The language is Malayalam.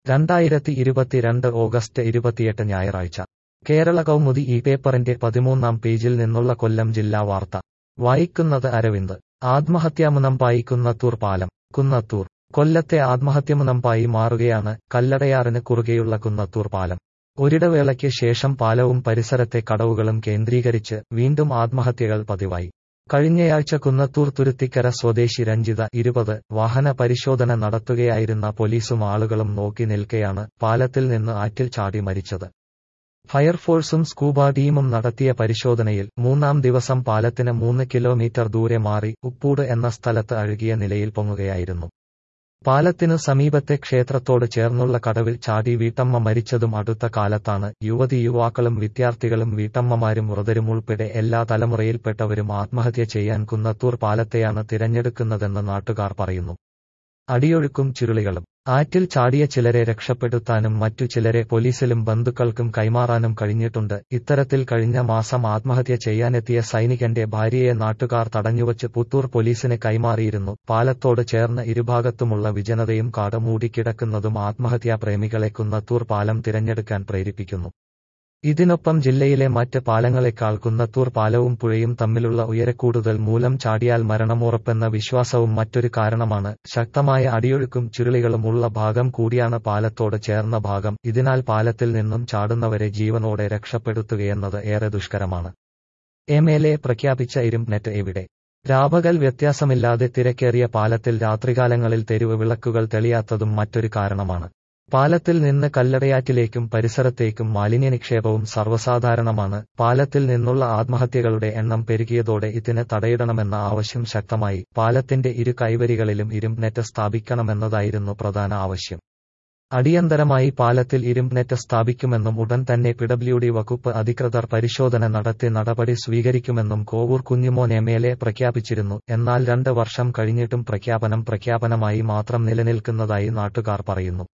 രണ്ടായിരത്തി ഇരുപത്തിരണ്ട് ഓഗസ്റ്റ് ഇരുപത്തിയെട്ട് ഞായറാഴ്ച കേരള കൗമുദി ഈ പേപ്പറിന്റെ പതിമൂന്നാം പേജിൽ നിന്നുള്ള കൊല്ലം ജില്ലാ വാർത്ത വായിക്കുന്നത് അരവിന്ദ് ആത്മഹത്യാമുനമ്പായി കുന്നത്തൂർ പാലം കുന്നത്തൂർ കൊല്ലത്തെ ആത്മഹത്യമുനമ്പായി മാറുകയാണ് കല്ലടയാറിന് കുറുകെയുള്ള കുന്നത്തൂർ പാലം ഒരിടവേളയ്ക്ക് ശേഷം പാലവും പരിസരത്തെ കടവുകളും കേന്ദ്രീകരിച്ച് വീണ്ടും ആത്മഹത്യകൾ പതിവായി കഴിഞ്ഞയാഴ്ച കുന്നത്തൂർ തുരുത്തിക്കര സ്വദേശി രഞ്ജിത ഇരുപത് വാഹന പരിശോധന നടത്തുകയായിരുന്ന പോലീസും ആളുകളും നോക്കി നിൽക്കെയാണ് പാലത്തിൽ നിന്ന് ആറ്റിൽ ചാടി മരിച്ചത് ഫയർഫോഴ്സും സ്കൂബ ടീമും നടത്തിയ പരിശോധനയിൽ മൂന്നാം ദിവസം പാലത്തിന് മൂന്ന് കിലോമീറ്റർ ദൂരെ മാറി ഉപ്പൂട് എന്ന സ്ഥലത്ത് അഴുകിയ നിലയിൽ പൊങ്ങുകയായിരുന്നു പാലത്തിനു സമീപത്തെ ക്ഷേത്രത്തോട് ചേർന്നുള്ള കടവിൽ ചാടി വീട്ടമ്മ മരിച്ചതും അടുത്ത കാലത്താണ് യുവതി യുവാക്കളും വിദ്യാർത്ഥികളും വീട്ടമ്മമാരും വൃതരും ഉൾപ്പെടെ എല്ലാ തലമുറയിൽപ്പെട്ടവരും ആത്മഹത്യ ചെയ്യാൻ കുന്നത്തൂർ പാലത്തെയാണ് തിരഞ്ഞെടുക്കുന്നതെന്ന് നാട്ടുകാർ പറയുന്നു അടിയൊഴുക്കും ചുരുളികളും ആറ്റിൽ ചാടിയ ചിലരെ രക്ഷപ്പെടുത്താനും മറ്റു ചിലരെ പോലീസിലും ബന്ധുക്കൾക്കും കൈമാറാനും കഴിഞ്ഞിട്ടുണ്ട് ഇത്തരത്തിൽ കഴിഞ്ഞ മാസം ആത്മഹത്യ ചെയ്യാനെത്തിയ സൈനികന്റെ ഭാര്യയെ നാട്ടുകാർ തടഞ്ഞുവച്ച് പുത്തൂർ പോലീസിന് കൈമാറിയിരുന്നു പാലത്തോട് ചേർന്ന് ഇരുഭാഗത്തുമുള്ള വിജനതയും കാട് മൂടിക്കിടക്കുന്നതും ആത്മഹത്യാ പ്രേമികളെ കുന്നത്തൂർ പാലം തിരഞ്ഞെടുക്കാൻ പ്രേരിപ്പിക്കുന്നു ഇതിനൊപ്പം ജില്ലയിലെ മറ്റ് പാലങ്ങളെക്കാൾ കുന്നത്തൂർ പാലവും പുഴയും തമ്മിലുള്ള ഉയരക്കൂടുതൽ മൂലം ചാടിയാൽ മരണമുറപ്പെന്ന വിശ്വാസവും മറ്റൊരു കാരണമാണ് ശക്തമായ അടിയൊഴുക്കും ചുരുളികളും ഉള്ള ഭാഗം കൂടിയാണ് പാലത്തോട് ചേർന്ന ഭാഗം ഇതിനാൽ പാലത്തിൽ നിന്നും ചാടുന്നവരെ ജീവനോടെ രക്ഷപ്പെടുത്തുകയെന്നത് ഏറെ ദുഷ്കരമാണ് എം എൽ എ പ്രഖ്യാപിച്ച ഇരും നെറ്റ് എവിടെ രാപകൽ വ്യത്യാസമില്ലാതെ തിരക്കേറിയ പാലത്തിൽ രാത്രികാലങ്ങളിൽ തെരുവ് വിളക്കുകൾ തെളിയാത്തതും മറ്റൊരു കാരണമാണ് പാലത്തിൽ നിന്ന് കല്ലടയാറ്റിലേക്കും പരിസരത്തേക്കും മാലിന്യ നിക്ഷേപവും സർവ്വസാധാരണമാണ് പാലത്തിൽ നിന്നുള്ള ആത്മഹത്യകളുടെ എണ്ണം പെരുകിയതോടെ ഇതിന് തടയിടണമെന്ന ആവശ്യം ശക്തമായി പാലത്തിന്റെ ഇരു കൈവരികളിലും ഇരുമ്പ് നെറ്റ് സ്ഥാപിക്കണമെന്നതായിരുന്നു പ്രധാന ആവശ്യം അടിയന്തരമായി പാലത്തിൽ ഇരുമ്പ് നെറ്റ് സ്ഥാപിക്കുമെന്നും ഉടൻ തന്നെ പിഡബ്ല്യുഡി വകുപ്പ് അധികൃതർ പരിശോധന നടത്തി നടപടി സ്വീകരിക്കുമെന്നും Kovoor Kunjumon M L A പ്രഖ്യാപിച്ചിരുന്നു എന്നാൽ രണ്ട് വർഷം കഴിഞ്ഞിട്ടും പ്രഖ്യാപനം പ്രഖ്യാപനമായി മാത്രം നിലനിൽക്കുന്നതായി നാട്ടുകാർ പറയുന്നു